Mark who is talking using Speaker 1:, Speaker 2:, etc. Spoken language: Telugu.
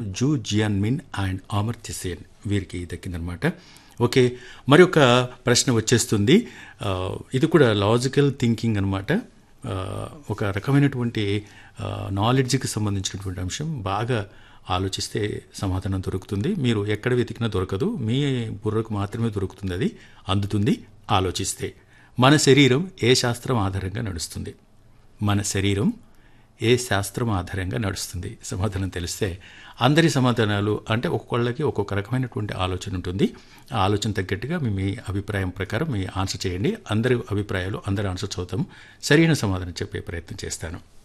Speaker 1: zoo Jianmin and Amartya Sen వీరికి దక్కిందనమాట ఓకే మరి ఒక ప్రశ్న వచ్చేస్తుంది ఆ, ఇది కూడా లాజికల్ థింకింగ్ అనమాట ఒక రకమైనటువంటి నాలెడ్జ్కి సంబంధించినటువంటి అంశం బాగా ఆలోచిస్తే సమాధానం దొరుకుతుంది మీరు ఎక్కడ వెతికినా దొరకదు మీ బుర్రకు మాత్రమే దొరుకుతుంది అది అందుతుంది ఆలోచిస్తే మన శరీరం ఏ శాస్త్రం ఆధారంగా నడుస్తుంది మన శరీరం ఏ శాస్త్రం ఆధారంగా నడుస్తుంది సమాధానం తెలిస్తే అందరి సమాధానాలు అంటే ఒక్కొక్కళ్ళకి ఒక్కొక్క రకమైనటువంటి ఆలోచన ఉంటుంది ఆ ఆలోచన తగ్గట్టుగా మీ మీ అభిప్రాయం ప్రకారం మీ ఆన్సర్ చేయండి అందరి అభిప్రాయాలు అందరి ఆన్సర్ చదువుతాం సరైన సమాధానం చెప్పే ప్రయత్నం చేస్తాను